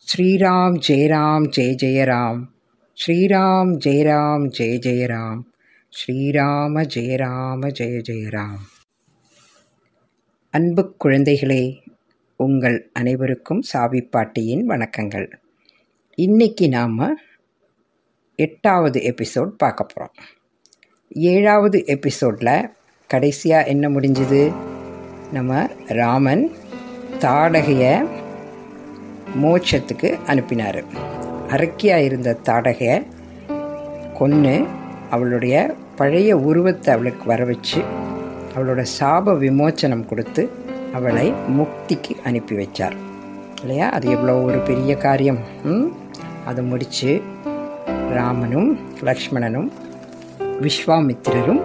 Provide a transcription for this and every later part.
ஸ்ரீராம் ஜெயராம் ஜெய ஜெயராம் ஸ்ரீராம் ஜெயராம் ஜெய ஜெயராம் ஸ்ரீராம ஜெயராம ஜெய ஜெயராம் அன்பு குழந்தைகளே உங்கள் அனைவருக்கும் சாவி பாட்டியின் வணக்கங்கள் இன்னைக்கு நாம் எட்டாவது எபிசோட் பார்க்க போகிறோம் ஏழாவது எபிசோடில் கடைசியாக என்ன முடிஞ்சுது நம்ம ராமன் தாடகையை மோட்சத்துக்கு அனுப்பினார் அரக்கியாக இருந்த தாடகையை கொன்று அவளுடைய பழைய உருவத்தை அவளுக்கு வர வச்சு அவளோட சாப விமோச்சனம் கொடுத்து அவளை முக்திக்கு அனுப்பி வச்சார் இல்லையா அது எவ்வளோ ஒரு பெரிய காரியம் ம்? அதை முடித்து ராமனும் லக்ஷ்மணனும் விஸ்வாமித்திரரும்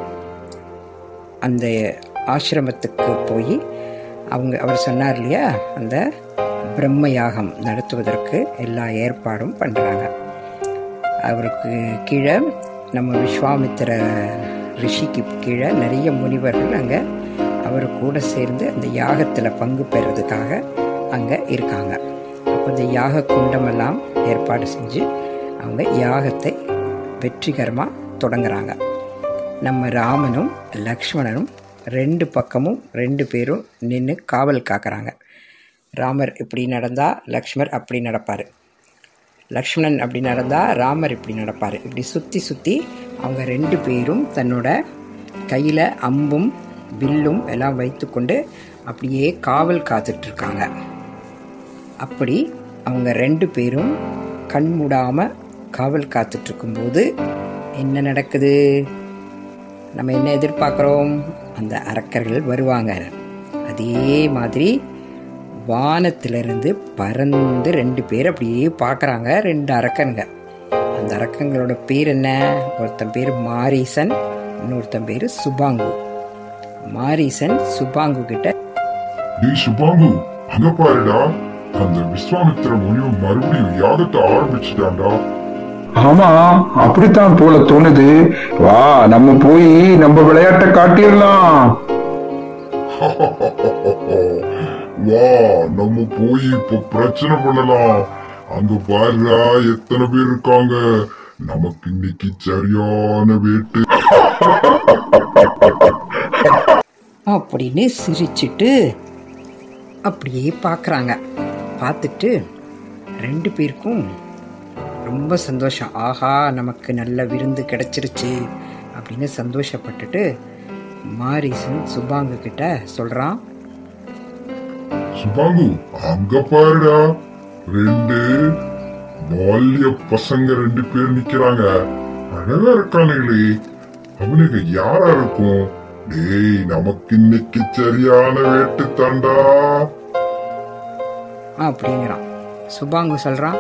அந்த ஆசிரமத்துக்கு போய் அவங்க அவர் சொன்னார் இல்லையா அந்த பிரம்ம யாகம் நடத்துவதற்கு எல்லா ஏற்பாடும் பண்ணுறாங்க அவருக்கு கீழே நம்ம விஸ்வாமித்திர ரிஷிக்கு கீழே நிறைய முனிவர்கள் அங்கே அவர் கூட சேர்ந்து அந்த யாகத்தில் பங்கு பெறதுக்காக அங்கே இருக்காங்க அப்போ இந்த யாக குண்டமெல்லாம் ஏற்பாடு செஞ்சு அவங்க யாகத்தை வெற்றிகரமாக தொடங்குறாங்க நம்ம ராமனும் லக்ஷ்மணனும் ரெண்டு பக்கமும் ரெண்டு பேரும் நின்று காவல் காக்குறாங்க ராமர் இப்படி நடந்தால் லக்ஷ்மர் அப்படி நடப்பார் லக்ஷ்மணன் அப்படி நடந்தால் ராமர் இப்படி நடப்பார் இப்படி சுற்றி சுற்றி அவங்க ரெண்டு பேரும் தன்னோட கையில் அம்பும் வில்லும் எல்லாம் வைத்துக்கொண்டு அப்படியே காவல் காத்துட்ருக்காங்க அப்படி அவங்க ரெண்டு பேரும் கண் மூடாமல் காவல் காத்துட்ருக்கும்போது என்ன நடக்குது நம்ம என்ன எதிர்பார்க்குறோம் அந்த அரக்கர்கள் வருவாங்க அதே மாதிரி வானத்திலிருந்து பறந்து ரெண்டு பேர் அப்படியே பார்க்குறாங்க ரெண்டு அரக்கனுங்க அந்த அரக்கங்களோட பேர் என்ன ஒருத்தன் பேர் மாரீசன் இன்னொருத்தன் பேர் சுபாங்கு மாரீசன் சுபாங்கு கிட்ட டேய் சுபாங்கு அங்க பாருடா அந்த விஸ்வாமித்திர முனிவன் மறுபடியும் யாகத்தை ஆரம்பிச்சுட்டான்டா ஆமா அப்படித்தான் போல தோணுது வா நம்ம போய் நம்ம விளையாட்டை காட்டிடலாம் வா நம்ம போய் இப்ப பிரச்சனை பண்ணலாம் அங்க பாருடா எத்தனை பேர் இருக்காங்க நமக்கு இன்னைக்கு சரியான வேட்டு அப்படின்னு சிரிச்சிட்டு அப்படியே பார்க்குறாங்க பார்த்துட்டு ரெண்டு பேருக்கும் ரொம்ப சந்தோஷம் ஆஹா நமக்கு நல்ல விருந்து கிடைச்சிருச்சு அப்படின்னு சந்தோஷப்பட்டுட்டு மாரிசன் சுபாங்கு கிட்ட சொல்கிறான் சுபாங்கு அங்க பாருடா ரெண்டு பால்ய பசங்க ரெண்டு பேர் நிக்கிறாங்க அழகா இருக்கானுங்களே அவனுக்கு யாரா இருக்கும் டேய் நமக்கு இன்னைக்கு சரியான வேட்டு தாண்டா அப்படிங்கிறான் சுபாங்கு சொல்கிறான்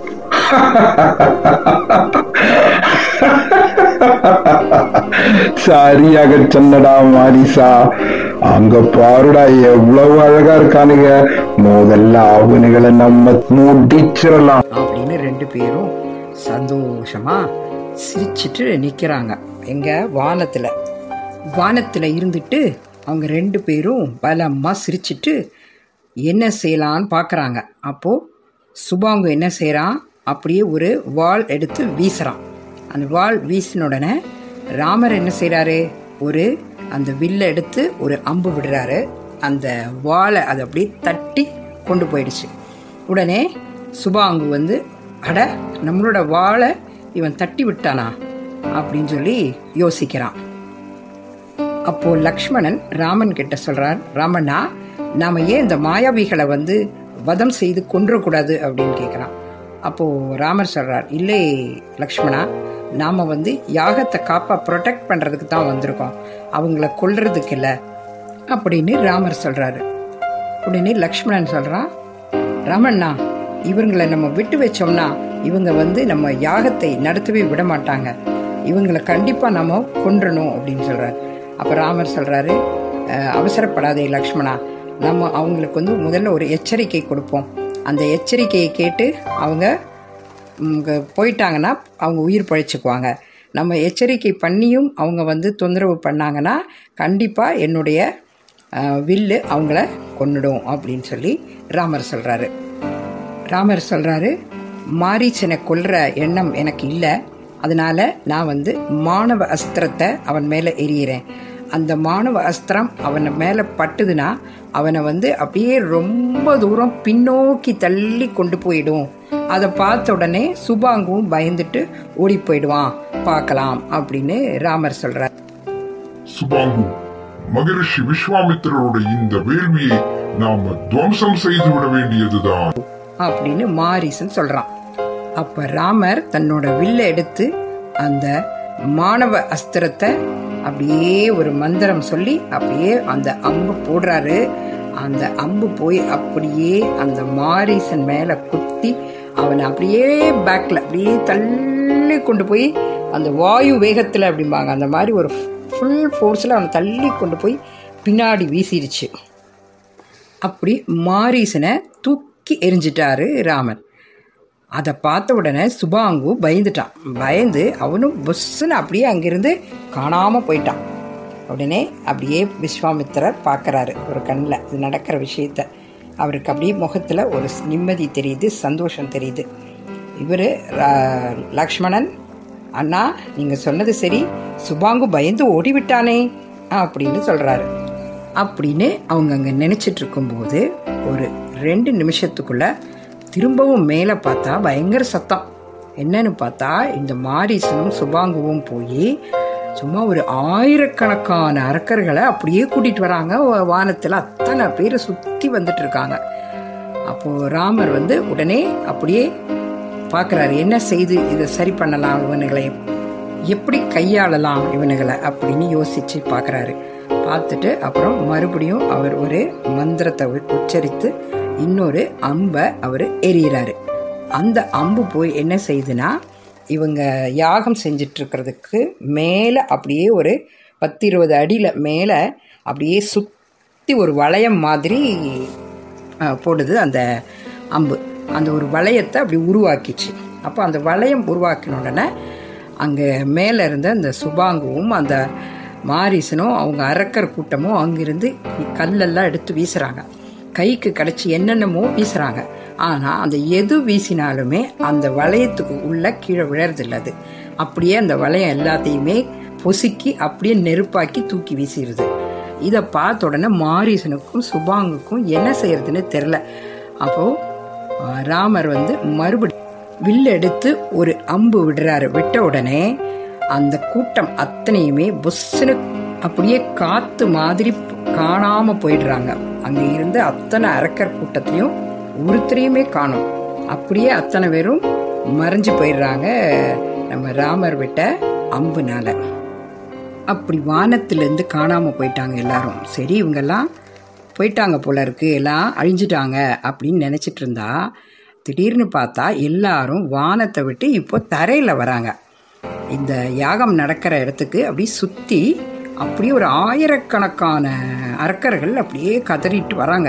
சரியாக சொன்னடா மாரிசா அங்க பாருடா எவ்வளவு அழகா இருக்கானுங்க முதல்ல அவனுங்களை நம்ம முடிச்சிடலாம் அப்படின்னு ரெண்டு பேரும் சந்தோஷமா சிரிச்சிட்டு நிற்கிறாங்க எங்க வானத்தில் வானத்தில் இருந்துட்டு அவங்க ரெண்டு பேரும் பலமாக சிரிச்சிட்டு என்ன செய்யலான்னு பார்க்குறாங்க அப்போது சுபாங்கு என்ன செய்கிறான் அப்படியே ஒரு வாள் எடுத்து வீசுகிறான் அந்த வாள் வீசின உடனே ராமர் என்ன செய்கிறாரு ஒரு அந்த வில்லை எடுத்து ஒரு அம்பு விடுறாரு அந்த வாளை அதை அப்படியே தட்டி கொண்டு போயிடுச்சு உடனே சுபாங்கு வந்து அட நம்மளோட வாளை இவன் தட்டி விட்டானா அப்படின்னு சொல்லி யோசிக்கிறான் அப்போ லக்ஷ்மணன் ராமன் கிட்ட சொல்றார் ராமண்ணா நாம ஏன் இந்த மாயாவிகளை வந்து வதம் செய்து கொன்றக்கூடாது அப்படின்னு கேட்குறான் அப்போ ராமர் சொல்றார் இல்லை லக்ஷ்மணா நாம வந்து யாகத்தை காப்பா ப்ரொடெக்ட் பண்றதுக்கு தான் வந்திருக்கோம் அவங்கள கொல்றதுக்கு இல்லை அப்படின்னு ராமர் சொல்றாரு உடனே லக்ஷ்மணன் சொல்றான் ராமண்ணா இவங்களை நம்ம விட்டு வச்சோம்னா இவங்க வந்து நம்ம யாகத்தை நடத்தவே விட மாட்டாங்க இவங்களை கண்டிப்பாக நம்ம கொன்றணும் அப்படின்னு சொல்கிறார் அப்போ ராமர் சொல்கிறாரு அவசரப்படாதே லக்ஷ்மணா நம்ம அவங்களுக்கு வந்து முதல்ல ஒரு எச்சரிக்கை கொடுப்போம் அந்த எச்சரிக்கையை கேட்டு அவங்க இங்க போயிட்டாங்கன்னா அவங்க உயிர் பழிச்சுக்குவாங்க நம்ம எச்சரிக்கை பண்ணியும் அவங்க வந்து தொந்தரவு பண்ணாங்கன்னா கண்டிப்பாக என்னுடைய அஹ், வில்லு அவங்கள கொன்னுடும் அப்படின்னு சொல்லி ராமர் சொல்கிறாரு ராமர் சொல்றாரு மாரீச்சனை கொல்ற எண்ணம் எனக்கு இல்லை அதனால நான் வந்து மாணவ அஸ்திரத்தை அவன் மேலே எறிகிறேன் அந்த மாணவ அஸ்திரம் அவனை மேலே பட்டுதுன்னா அவனை வந்து அப்படியே ரொம்ப தூரம் பின்னோக்கி தள்ளி கொண்டு போயிடும் அதை பார்த்த உடனே சுபாங்குவும் பயந்துட்டு ஓடி போயிடுவான் பார்க்கலாம் அப்படின்னு ராமர் சொல்றார் சுபாங்கு மகரிஷி விஸ்வாமித்திரரோட இந்த வேள்வியை நாம துவம்சம் செய்து விட வேண்டியதுதான் அப்படின்னு மாரிசன் சொல்றான் அப்ப ராமர் தன்னோட வில்லை எடுத்து அந்த மாணவ அஸ்திரத்தை அப்படியே ஒரு மந்திரம் சொல்லி அப்படியே அந்த அம்பு போடுறாரு அந்த அம்பு போய் அப்படியே அந்த மாரீசன் மேல குத்தி அவனை அப்படியே பேக்ல அப்படியே தள்ளி கொண்டு போய் அந்த வாயு வேகத்துல அப்படிம்பாங்க அந்த மாதிரி ஒரு ஃபுல் ஃபோர்ஸில் அவனை தள்ளி கொண்டு போய் பின்னாடி வீசிடுச்சு அப்படி மாரீசனை தூக்கி எரிஞ்சிட்டாரு ராமன் அதை பார்த்த உடனே சுபாங்கு பயந்துட்டான் பயந்து அவனும் புஸ்ஸுன்னு அப்படியே அங்கிருந்து காணாமல் போயிட்டான் உடனே அப்படியே விஸ்வாமித்திரர் பார்க்குறாரு ஒரு கண்ணில் இது நடக்கிற விஷயத்த அவருக்கு அப்படியே முகத்தில் ஒரு நிம்மதி தெரியுது சந்தோஷம் தெரியுது இவர் லக்ஷ்மணன் அண்ணா நீங்கள் சொன்னது சரி சுபாங்கு பயந்து ஓடிவிட்டானே அப்படின்னு சொல்கிறாரு அப்படின்னு அவங்க அங்கே நினச்சிட்டு இருக்கும்போது ஒரு ரெண்டு நிமிஷத்துக்குள்ள திரும்பவும் மேலே பார்த்தா பயங்கர சத்தம் என்னன்னு பார்த்தா இந்த மாரீசனும் சுபாங்குவும் போய் சும்மா ஒரு ஆயிரக்கணக்கான அரக்கர்களை அப்படியே கூட்டிட்டு வராங்க வா- வானத்துல அத்தனை பேரை சுத்தி வந்துட்டு இருக்காங்க அப்போ ராமர் வந்து உடனே அப்படியே பார்க்கறாரு என்ன செய்து இதை சரி பண்ணலாம் இவனுகளை எப்படி கையாளலாம் இவனுகளை அப்படின்னு யோசிச்சு பார்க்கறாரு பார்த்துட்டு அப்புறம் மறுபடியும் அவர் ஒரு மந்திரத்தை உ- உச்சரித்து இன்னொரு அம்பை அவர் எறிகிறாரு அந்த அம்பு போய் என்ன செய்யுதுன்னா இவங்க யாகம் செஞ்சிட்டு இருக்கிறதுக்கு மேலே அப்படியே ஒரு பத்து இருபது அடியில் மேலே அப்படியே சுற்றி ஒரு வளையம் மாதிரி அஹ், போடுது அந்த அம்பு அந்த ஒரு வளையத்தை அப்படி உருவாக்கிச்சு அப்போ அந்த வளையம் உருவாக்கின உடனே அங்கே மேலே இருந்த அந்த சுபாங்குவும் அந்த மாரிசனும் அவங்க அரக்கர் கூட்டமும் அங்கிருந்து கல்லெல்லாம் எடுத்து வீசுகிறாங்க கைக்கு கிடச்சி என்னென்னமோ வீசுகிறாங்க ஆனால் அந்த எது வீசினாலுமே அந்த வளையத்துக்கு உள்ள கீழே விழறதில்ல அது அப்படியே அந்த வளையம் எல்லாத்தையுமே பொசுக்கி அப்படியே நெருப்பாக்கி தூக்கி வீசிடுது இதை பார்த்த உடனே மாரீசனுக்கும் சுபாங்குக்கும் என்ன செய்யறதுன்னு தெரில அப்போ அஹ், ராமர் வந்து மறுபடி வில் எடுத்து ஒரு அம்பு விடுறாரு விட்ட உடனே அந்த கூட்டம் அத்தனையுமே புஸ்ஸுன்னு அப்படியே காத்து மாதிரி காணாம போயிடுறாங்க அங்க இருந்து அத்தனை அரக்கர் கூட்டத்தையும் ஒருத்தரையுமே காணும் அப்படியே அத்தனை பேரும் மறைஞ்சு போயிடுறாங்க நம்ம ராமர் விட்ட அம்புனால அப்படி வானத்திலேருந்து காணாமல் போயிட்டாங்க எல்லாரும் சரி இவங்கெல்லாம் போயிட்டாங்க போல இருக்கு எல்லாம் அழிஞ்சிட்டாங்க அப்படின்னு நினச்சிட்டு இருந்தா திடீர்னு பார்த்தா எல்லாரும் வானத்தை விட்டு இப்போ தரையில் வராங்க இந்த யாகம் நடக்கிற இடத்துக்கு அப்படி சுற்றி அப்படியே ஒரு ஆயிரக்கணக்கான அரக்கர்கள் அப்படியே கதறிட்டு வராங்க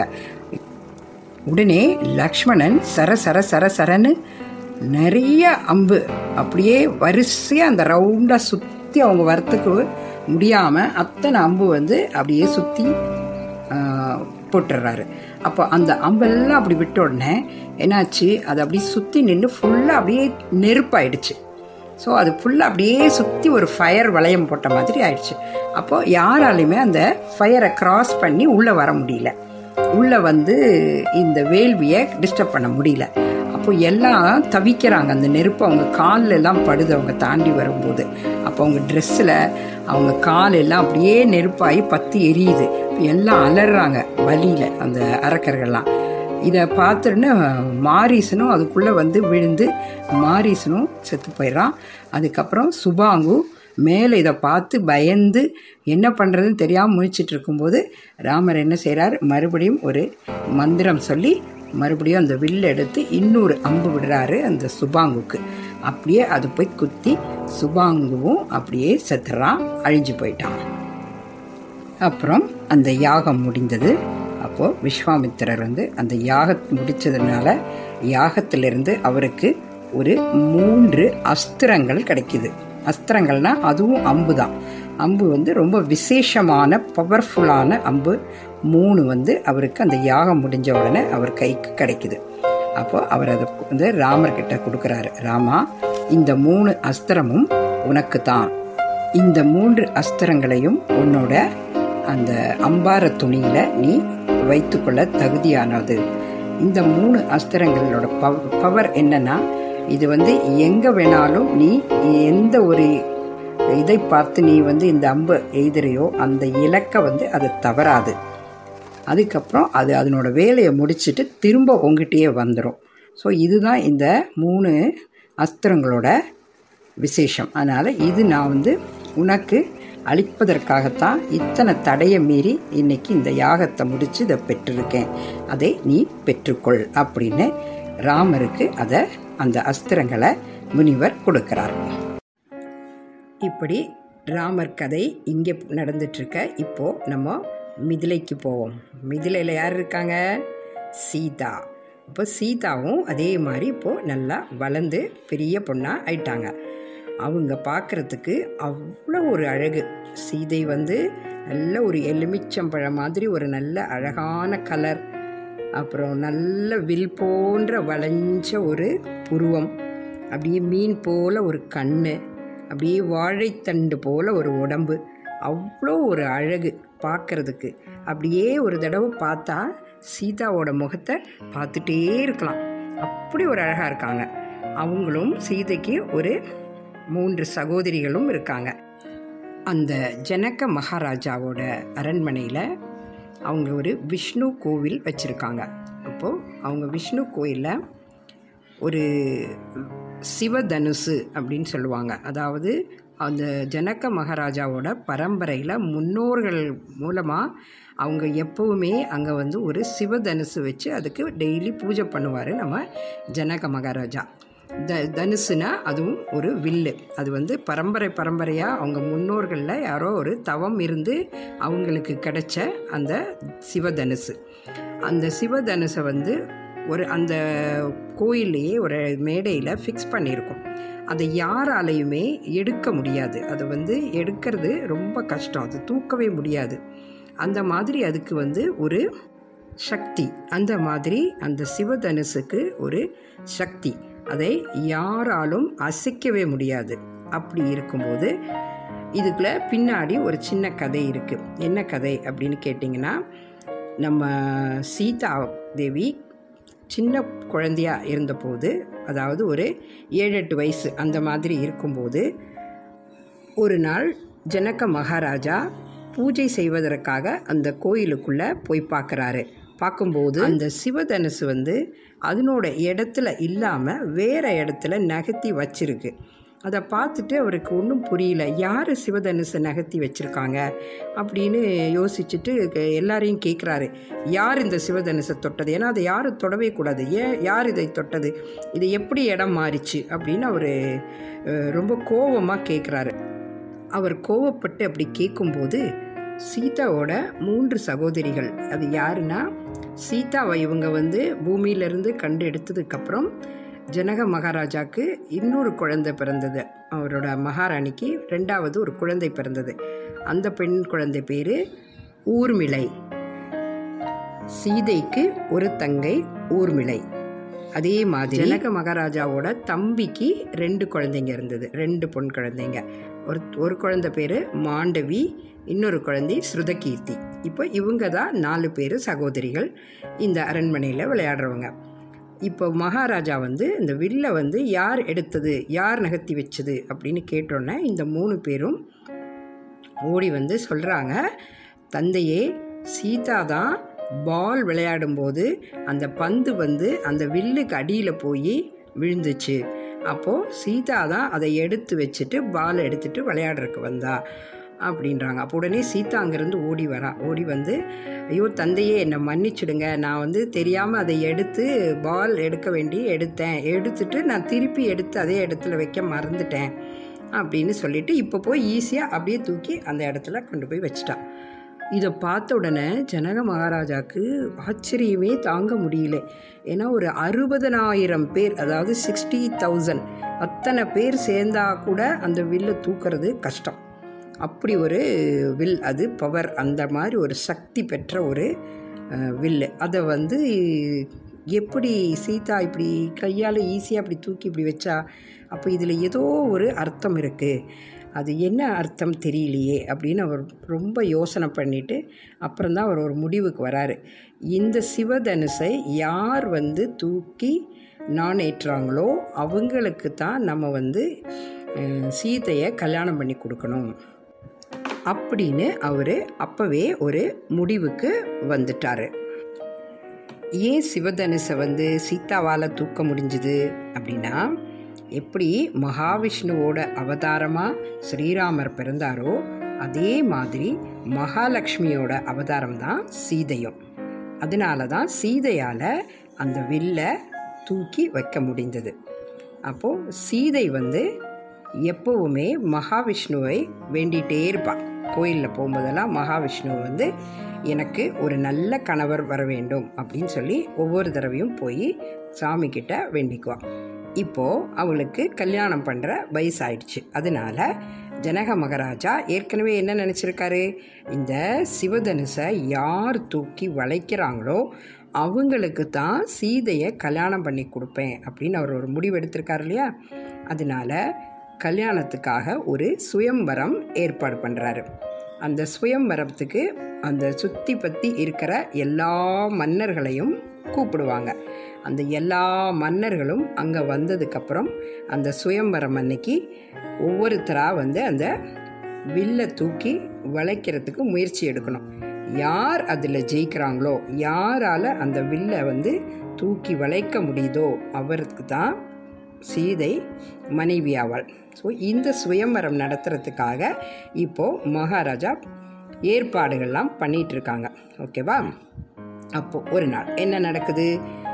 உடனே லக்ஷ்மணன் சர சர சர சரன்னு நிறைய அம்பு அப்படியே வரிசையாக அந்த ரவுண்டாக சுற்றி அவங்க வரத்துக்கு முடியாமல் அத்தனை அம்பு வந்து அப்படியே சுற்றி போட்டுடுறாரு அப்போ அந்த அம்பெல்லாம் அப்படி விட்ட உடனே என்னாச்சு அது அப்படியே சுற்றி நின்று ஃபுல்லாக அப்படியே நெருப்பாயிடுச்சு ஸோ அது ஃபுல்லாக அப்படியே சுற்றி ஒரு ஃபயர் வளையம் போட்ட மாதிரி ஆயிடுச்சு அப்போ யாராலையுமே அந்த ஃபயரை கிராஸ் பண்ணி உள்ளே வர முடியல உள்ளே வந்து இந்த வேள்வியை டிஸ்டர்ப் பண்ண முடியல அப்போ எல்லாம் தவிக்கிறாங்க அந்த நெருப்பு அவங்க காலில் எல்லாம் படுது அவங்க தாண்டி வரும்போது அப்போ அவங்க ட்ரெஸ்ஸில் அவங்க கால் எல்லாம் அப்படியே நெருப்பாகி பற்றி எரியுது எல்லாம் அலறாங்க வலியில் அந்த அரக்கர்கள்லாம் இதை பார்த்துன்னு மாரீசனும் அதுக்குள்ளே வந்து விழுந்து மாரீசனும் செத்து போயிடுறான் அதுக்கப்புறம் சுபாங்கு மேலே இதை பார்த்து பயந்து என்ன பண்ணுறதுன்னு தெரியாமல் முழிச்சிட்டு இருக்கும்போது ராமர் என்ன செய்கிறார் மறுபடியும் ஒரு மந்திரம் சொல்லி மறுபடியும் அந்த வில்லை எடுத்து இன்னொரு அம்பு விடுறாரு அந்த சுபாங்குக்கு அப்படியே அது போய் குத்தி சுபாங்குவும் அப்படியே செத்துறான் அழிஞ்சு போயிட்டான் அப்புறம் அந்த யாகம் முடிந்தது அப்போ விஸ்வாமித்திரர் வந்து அந்த யாகத்தை முடிச்சதுனால யாகத்திலிருந்து அவருக்கு ஒரு மூன்று அஸ்திரங்கள் கிடைக்குது அஸ்திரங்கள்னா அதுவும் அம்பு தான் அம்பு வந்து ரொம்ப விசேஷமான பவர்ஃபுல்லான அம்பு மூணு வந்து அவருக்கு அந்த யாகம் முடிஞ்ச உடனே அவர் கைக்கு கிடைக்குது அப்போ அவர் அதை வந்து ராமர்கிட்ட கொடுக்குறாரு ராமா இந்த மூணு அஸ்திரமும் உனக்கு தான் இந்த மூன்று அஸ்திரங்களையும் உன்னோட அந்த அம்பார துணியில நீ வைத்துக்கொள்ள தகுதியானது இந்த மூணு அஸ்திரங்களோட பவர் என்னன்னா இது வந்து எங்க வேணாலும் நீ எந்த ஒரு இதை பார்த்து நீ வந்து இந்த அம்பு எய்துறையோ அந்த இலக்கை வந்து அது தவறாது அதுக்கப்புறம் அது அதனோட வேலையை முடிச்சுட்டு திரும்ப உங்ககிட்டயே வந்துடும் ஸோ இதுதான் இந்த மூணு அஸ்திரங்களோட விசேஷம் அதனால் இது நான் வந்து உனக்கு அளிப்பதற்காகத்தான் இத்தனை தடையை மீறி இன்னைக்கு இந்த யாகத்தை முடித்து இதை பெற்றிருக்கேன் அதை நீ பெற்றுக்கொள் அப்படின்னு ராமருக்கு அதை அந்த அஸ்திரங்களை முனிவர் கொடுக்கிறார் இப்படி ராமர் கதை இங்கே நடந்துட்டுருக்க இப்போது நம்ம மிதிலைக்கு போவோம் மிதிலையில் யார் இருக்காங்க சீதா இப்போ சீதாவும் அதே மாதிரி இப்போது நல்லா வளர்ந்து பெரிய பொண்ணாக ஆயிட்டாங்க அவங்க பார்க்குறதுக்கு அவ்வளோ ஒரு அழகு சீதை வந்து நல்ல ஒரு எலுமிச்சம்பழம் மாதிரி ஒரு நல்ல அழகான கலர் அப்புறம் நல்ல வில் போன்ற வளைஞ்ச ஒரு புருவம் அப்படியே மீன் போல் ஒரு கண் அப்படியே வாழைத்தண்டு போல் ஒரு உடம்பு அவ்வளோ ஒரு அழகு பார்க்கறதுக்கு அப்படியே ஒரு தடவை பார்த்தா சீதாவோட முகத்தை பார்த்துட்டே இருக்கலாம் அப்படி ஒரு அழகாக இருக்காங்க அவங்களும் சீதைக்கு ஒரு மூன்று சகோதரிகளும் இருக்காங்க அந்த ஜனக மகாராஜாவோட அரண்மனையில் அவங்க ஒரு விஷ்ணு கோவில் வச்சுருக்காங்க அப்போது அவங்க விஷ்ணு கோயிலில் ஒரு சிவதனுசு அப்படின்னு சொல்லுவாங்க அதாவது அந்த ஜனக மகாராஜாவோட பரம்பரையில் முன்னோர்கள் மூலமாக அவங்க எப்போவுமே அங்கே வந்து ஒரு சிவதனுசு வச்சு அதுக்கு டெய்லி பூஜை பண்ணுவார் நம்ம ஜனக மகாராஜா த தனுசுனா அதுவும் ஒரு வில்லு அது வந்து பரம்பரை பரம்பரையாக அவங்க முன்னோர்களில் யாரோ ஒரு தவம் இருந்து அவங்களுக்கு கிடைச்ச அந்த சிவதனுசு அந்த சிவதனுசை வந்து ஒரு அந்த கோயில்லையே ஒரு மேடையில் ஃபிக்ஸ் பண்ணியிருக்கோம் அதை யாராலையுமே எடுக்க முடியாது அதை வந்து எடுக்கிறது ரொம்ப கஷ்டம் அது தூக்கவே முடியாது அந்த மாதிரி அதுக்கு வந்து ஒரு சக்தி அந்த மாதிரி அந்த சிவதனுசுக்கு ஒரு சக்தி அதை யாராலும் அசைக்கவே முடியாது அப்படி இருக்கும்போது இதுக்குள்ள பின்னாடி ஒரு சின்ன கதை இருக்குது என்ன கதை அப்படின்னு கேட்டிங்கன்னா நம்ம சீதா தேவி சின்ன குழந்தையா இருந்தபோது அதாவது ஒரு ஏழு எட்டு வயசு அந்த மாதிரி இருக்கும்போது ஒரு நாள் ஜனக மகாராஜா பூஜை செய்வதற்காக அந்த கோயிலுக்குள்ளே போய் பார்க்குறாரு பார்க்கும்போது அந்த சிவதனுசு வந்து அதனோட இடத்துல இல்லாமல் வேறு இடத்துல நகர்த்தி வச்சிருக்கு அதை பார்த்துட்டு அவருக்கு ஒன்றும் புரியல யார் சிவதனுசை நகர்த்தி வச்சுருக்காங்க அப்படின்னு யோசிச்சுட்டு க- எல்லாரையும் கேட்குறாரு யார் இந்த சிவதனுசை தொட்டது ஏன்னா அதை யாரும் தொடவே கூடாது ஏன் யார் இதை தொட்டது இது எப்படி இடம் மாறிச்சு அப்படின்னு அவர் ரொம்ப கோபமாக கேட்குறாரு அவர் கோவப்பட்டு அப்படி கேட்கும்போது சீதாவோட மூன்று சகோதரிகள் அது யாருன்னா சீதாவை இவங்க வந்து பூமியிலிருந்து கண்டு எடுத்ததுக்கப்புறம் ஜனக மகாராஜாக்கு இன்னொரு குழந்தை பிறந்தது அவரோட மகாராணிக்கு ரெண்டாவது ஒரு குழந்தை பிறந்தது அந்த பெண் குழந்தை பேர் ஊர்மிளை சீதைக்கு ஒரு தங்கை ஊர்மிளை அதே மாதிரி ஜனக மகாராஜாவோட தம்பிக்கு ரெண்டு குழந்தைங்க இருந்தது ரெண்டு பொன் குழந்தைங்க ஒரு ஒரு குழந்தை பேர் மாண்டவி இன்னொரு குழந்தை ஸ்ருதகீர்த்தி இப்போ இவங்க தான் நாலு பேர் சகோதரிகள் இந்த அரண்மனையில் விளையாடுறவங்க இப்போ மகாராஜா வந்து இந்த வில்லை வந்து யார் எடுத்தது யார் நகர்த்தி வச்சது அப்படின்னு கேட்டோன்னே இந்த மூணு பேரும் ஓடி வந்து சொல்கிறாங்க தந்தையே சீதா தான் பால் விளையாடும்போது அந்த பந்து வந்து அந்த வில்லுக்கு அடியில் போய் விழுந்துச்சு அப்போது சீதா தான் அதை எடுத்து வச்சுட்டு பால் எடுத்துட்டு விளையாடுறதுக்கு வந்தா அப்படின்றாங்க அப்போ உடனே சீதா அங்கேருந்து ஓடி வரா ஓடி வந்து ஐயோ தந்தையே என்னை மன்னிச்சிடுங்க நான் வந்து தெரியாமல் அதை எடுத்து பால் எடுக்க வேண்டி எடுத்தேன் எடுத்துட்டு நான் திருப்பி எடுத்து அதே இடத்துல வைக்க மறந்துட்டேன் அப்படின்னு சொல்லிட்டு இப்போ போய் ஈஸியாக அப்படியே தூக்கி அந்த இடத்துல கொண்டு போய் வச்சிட்டா இதை பார்த்த உடனே ஜனக மகாராஜாக்கு ஆச்சரியமே தாங்க முடியல ஏன்னா ஒரு அறுபதனாயிரம் பேர் அதாவது சிக்ஸ்டி தௌசண்ட் அத்தனை பேர் சேர்ந்தா கூட அந்த வில்லை தூக்குறது கஷ்டம் அப்படி ஒரு வில் அது பவர் அந்த மாதிரி ஒரு சக்தி பெற்ற ஒரு அஹ், வில்லு அதை வந்து எப்படி சீதா இப்படி கையால் ஈஸியாக அப்படி தூக்கி இப்படி வச்சா அப்போ இதில் ஏதோ ஒரு அர்த்தம் இருக்குது அது என்ன அர்த்தம் தெரியலையே அப்படின்னு அவர் ரொம்ப யோசனை பண்ணிட்டு அப்புறம்தான் அவர் ஒரு முடிவுக்கு வராரு இந்த சிவதனுசை யார் வந்து தூக்கி நான் ஏற்றுறாங்களோ அவங்களுக்கு தான் நம்ம வந்து அஹ், சீதையை கல்யாணம் பண்ணி கொடுக்கணும் அப்படின்னு அவர் அப்போவே ஒரு முடிவுக்கு வந்துட்டார் ஏன் சிவதனுசை வந்து சீதாவால் தூக்க முடிஞ்சுது அப்படின்னா எப்படி மகாவிஷ்ணுவோட அவதாரமாக ஸ்ரீராமர் பிறந்தாரோ அதே மாதிரி மகாலட்சுமியோட அவதாரம் தான் சீதையும் அதனால தான் சீதையால் அந்த வில்லை தூக்கி வைக்க முடிந்தது அப்போது சீதை வந்து எப்பவுமே மகாவிஷ்ணுவை வேண்டிகிட்டே இருப்பாள் கோயிலில் போகும்போதெல்லாம் மகாவிஷ்ணுவை வந்து எனக்கு ஒரு நல்ல கணவர் வர வேண்டும் அப்படின்னு சொல்லி ஒவ்வொரு தடவையும் போய் சாமி கிட்ட வேண்டிக்குவாள் இப்போது அவளுக்கு கல்யாணம் பண்ணுற வயசாயிடுச்சு அதனால ஜனக மகாராஜா ஏற்கனவே என்ன நினச்சிருக்காரு இந்த சிவதனுசை யார் தூக்கி வளைக்கிறாங்களோ அவங்களுக்கு தான் சீதையை கல்யாணம் பண்ணி கொடுப்பேன் அப்படின்னு அவர் ஒரு முடிவு எடுத்திருக்காரு இல்லையா அதனால கல்யாணத்துக்காக ஒரு சுயம்பரம் ஏற்பாடு பண்ணுறாரு அந்த சுயம்பரத்துக்கு அந்த சுற்றி பற்றி இருக்கிற எல்லா மன்னர்களையும் கூப்பிடுவாங்க அந்த எல்லா மன்னர்களும் அங்கே வந்ததுக்கப்புறம் அந்த சுயம்பரம் அன்னைக்கு ஒவ்வொருத்தராக வந்து அந்த வில்லை தூக்கி வளைக்கிறதுக்கு முயற்சி எடுக்கணும் யார் அதில் ஜெயிக்கிறாங்களோ யாரால் அந்த வில்லை வந்து தூக்கி வளைக்க முடியுதோ அவருக்கு தான் சீதை மனைவி ஆவாள் ஸோ இந்த சுயம்பரம் நடத்துறதுக்காக இப்போது மகாராஜா ஏற்பாடுகள்லாம் பண்ணிட்டு இருக்காங்க ஓகேவா அப்போது ஒரு நாள் என்ன நடக்குது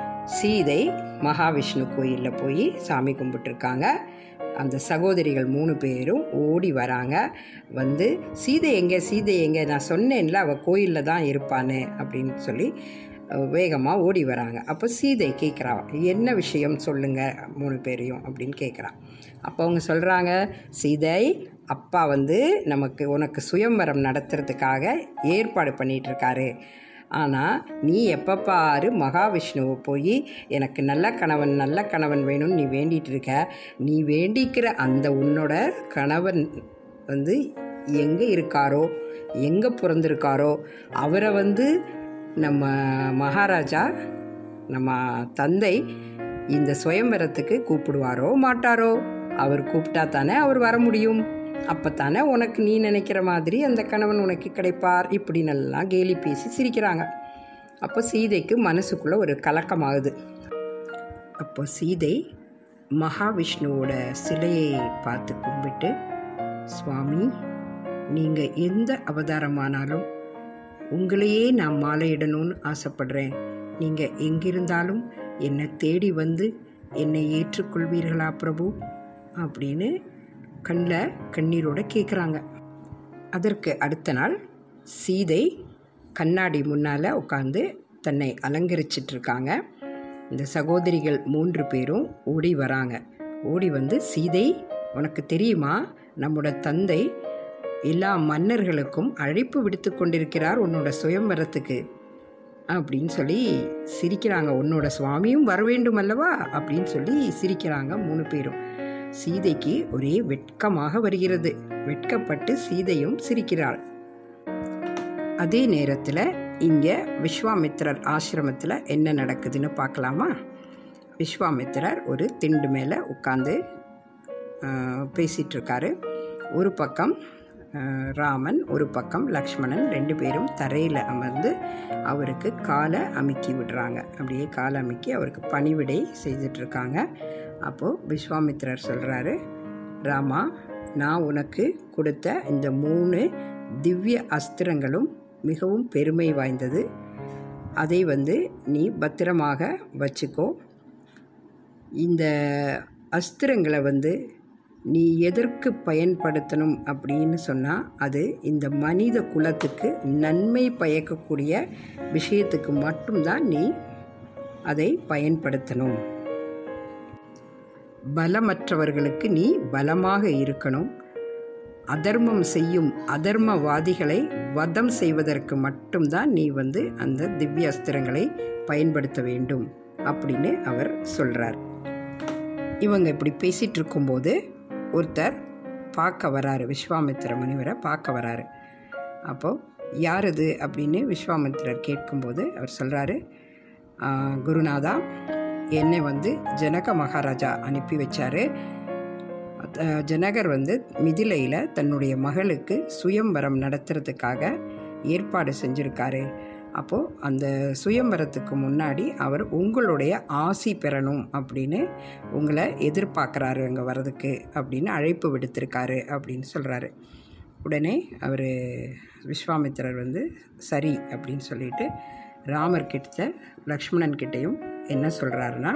சீதை மகாவிஷ்ணு கோயிலில் போய் சாமி கும்பிட்டுருக்காங்க அந்த சகோதரிகள் மூணு பேரும் ஓடி வராங்க வந்து சீதை எங்கே சீதை எங்கே நான் சொன்னேன்ல அவள் கோயிலில் தான் இருப்பான்னு அப்படின்னு சொல்லி வேகமாக ஓடி வராங்க அப்போ சீதை கேட்குறா என்ன விஷயம் சொல்லுங்க மூணு பேரையும் அப்படின்னு கேட்குறா அப்போ அவங்க சொல்கிறாங்க சீதை அப்பா வந்து நமக்கு உனக்கு சுயம்பரம் நடத்துறதுக்காக ஏற்பாடு பண்ணிட்டு இருக்காரு ஆனால் நீ எப்போ பாரு மகாவிஷ்ணுவை போய் எனக்கு நல்ல கணவன் நல்ல கணவன் வேணும்னு நீ வேண்டிகிட்டு இருக்க நீ வேண்டிக்கிற அந்த உன்னோட கணவன் வந்து எங்கே இருக்காரோ எங்கே பிறந்திருக்காரோ அவரை வந்து நம்ம மகாராஜா நம்ம தந்தை இந்த சுயம்பரத்துக்கு கூப்பிடுவாரோ மாட்டாரோ அவர் கூப்பிட்டா தானே அவர் வர முடியும் அப்போ தானே உனக்கு நீ நினைக்கிற மாதிரி அந்த கணவன் உனக்கு கிடைப்பார் இப்படி நல்லா கேலி பேசி சிரிக்கிறாங்க அப்போ சீதைக்கு மனசுக்குள்ளே ஒரு கலக்கமாகுது அப்போ சீதை மகாவிஷ்ணுவோட சிலையை பார்த்து கும்பிட்டு சுவாமி நீங்கள் எந்த அவதாரமானாலும் உங்களையே நான் மாலையிடணும்னு ஆசைப்படுறேன் நீங்கள் எங்கிருந்தாலும் என்னை தேடி வந்து என்னை ஏற்றுக்கொள்வீர்களா பிரபு அப்படின்னு கண்ணில் கண்ணீரோட கேட்குறாங்க அதற்கு அடுத்த நாள் சீதை கண்ணாடி முன்னால் உட்காந்து தன்னை அலங்கரிச்சிட்டு இருக்காங்க இந்த சகோதரிகள் மூன்று பேரும் ஓடி வராங்க ஓடி வந்து சீதை உனக்கு தெரியுமா நம்மோட தந்தை எல்லா மன்னர்களுக்கும் அழைப்பு விடுத்து கொண்டிருக்கிறார் உன்னோட சுயம்பரத்துக்கு அப்படின்னு சொல்லி சிரிக்கிறாங்க உன்னோட சுவாமியும் வர வேண்டும் அல்லவா அப்படின்னு சொல்லி சிரிக்கிறாங்க மூணு பேரும் சீதைக்கு ஒரே வெட்கமாக வருகிறது வெட்கப்பட்டு சீதையும் சிரிக்கிறாள் அதே நேரத்தில் இங்கே விஸ்வாமித்திரர் ஆசிரமத்தில் என்ன நடக்குதுன்னு பார்க்கலாமா விஸ்வாமித்திரர் ஒரு திண்டு மேலே உட்காந்து பேசிகிட்டு இருக்காரு ஒரு பக்கம் ஆஹ், ராமன் ஒரு பக்கம் லக்ஷ்மணன் ரெண்டு பேரும் தரையில் அமர்ந்து அவருக்கு காலை அமுக்கி விடுறாங்க அப்படியே காலை அமுக்கி அவருக்கு பணிவிடை செய்துட்ருக்காங்க அப்போது விஸ்வாமித்திரர் சொல்கிறாரு ராமா நான் உனக்கு கொடுத்த இந்த மூணு திவ்ய அஸ்திரங்களும் மிகவும் பெருமை வாய்ந்தது அதை வந்து நீ பத்திரமாக வச்சுக்கோ இந்த அஸ்திரங்களை வந்து நீ எதற்கு பயன்படுத்தணும் அப்படின்னு சொன்னால் அது இந்த மனித குலத்துக்கு நன்மை பயக்கக்கூடிய விஷயத்துக்கு மட்டும்தான் நீ அதை பயன்படுத்தணும் பலமற்றவர்களுக்கு நீ பலமாக இருக்கணும் அதர்மம் செய்யும் அதர்மவாதிகளை வதம் செய்வதற்கு மட்டும்தான் நீ வந்து அந்த திவ்ய அஸ்திரங்களை பயன்படுத்த வேண்டும் அப்படின்னு அவர் சொல்கிறார் இவங்க இப்படி பேசிகிட்டு இருக்கும்போது ஒருத்தர் பார்க்க வராரு விஸ்வாமித்திர முனிவரை பார்க்க வராரு அப்போது யார் இது அப்படின்னு விஸ்வாமித்திரர் கேட்கும்போது அவர் சொல்கிறாரு குருநாதா என்னை வந்து ஜனக மகாராஜா அனுப்பி வச்சாரு அஹ், ஜனகர் வந்து மிதிலையில் தன்னுடைய மகளுக்கு சுயம்பரம் நடத்துறதுக்காக ஏற்பாடு செஞ்சுருக்காரு அப்போது அந்த சுயம்பரத்துக்கு முன்னாடி அவர் உங்களுடைய ஆசி பெறணும் அப்படின்னு உங்களை எதிர்பார்க்குறாரு அங்கே வர்றதுக்கு அப்படின்னு அழைப்பு விடுத்திருக்காரு அப்படின்னு சொல்கிறாரு உடனே அவர் விஸ்வாமித்திரர் வந்து சரி அப்படின்னு சொல்லிட்டு ராமர் கிட்ட லக்ஷ்மணன் கிட்டேயும் என்ன சொல்கிறாருன்னா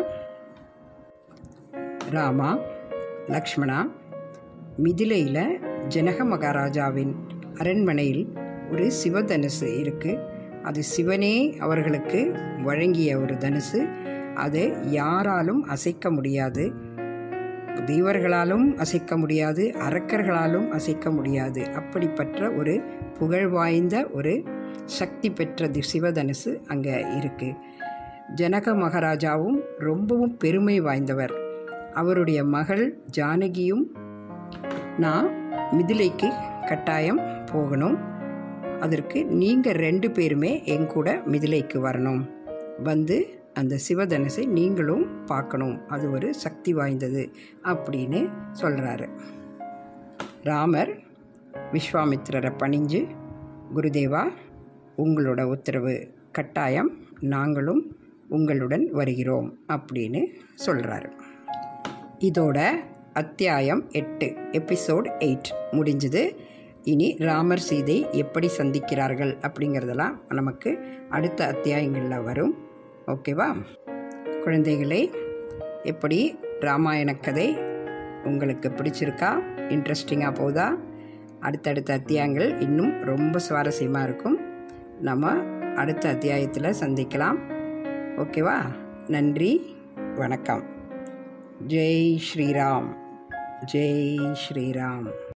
ராமா லக்ஷ்மணா மிதிலையில் ஜனக மகாராஜாவின் அரண்மனையில் ஒரு சிவதனுசு இருக்குது அது சிவனே அவர்களுக்கு வழங்கிய ஒரு தனுசு அதை யாராலும் அசைக்க முடியாது தேவர்களாலும் அசைக்க முடியாது அரக்கர்களாலும் அசைக்க முடியாது அப்படிப்பட்ட ஒரு புகழ் வாய்ந்த ஒரு சக்தி பெற்ற தி சிவதனுசு அங்கே இருக்குது ஜனக மகாராஜாவும் ரொம்பவும் பெருமை வாய்ந்தவர் அவருடைய மகள் ஜானகியும் நான் மிதிலைக்கு கட்டாயம் போகணும் அதற்கு நீங்கள் ரெண்டு பேருமே என் கூட மிதிலைக்கு வரணும் வந்து அந்த சிவதனுசை நீங்களும் பார்க்கணும் அது ஒரு சக்தி வாய்ந்தது அப்படின்னு சொல்கிறாரு ராமர் விஸ்வாமித்திரரை பணிஞ்சு குருதேவா உங்களோட உத்தரவு கட்டாயம் நாங்களும் உங்களுடன் வருகிறோம் அப்படின்னு சொல்கிறாரு இதோட அத்தியாயம் எட்டு எபிசோட் எயிட் முடிஞ்சது இனி ராமர் சீதை எப்படி சந்திக்கிறார்கள் அப்படிங்கிறதெல்லாம் நமக்கு அடுத்த அத்தியாயங்களில் வரும் ஓகேவா குழந்தைகளே எப்படி ராமாயண கதை உங்களுக்கு பிடிச்சிருக்கா இன்ட்ரெஸ்டிங்காக போதா அடுத்தடுத்த அத்தியாயங்கள் இன்னும் ரொம்ப சுவாரஸ்யமாக இருக்கும் நம்ம அடுத்த அத்தியாயத்தில் சந்திக்கலாம் ஓகேவா நன்றி வணக்கம் ஜெய் ஸ்ரீராம் ஜெய் ஸ்ரீராம்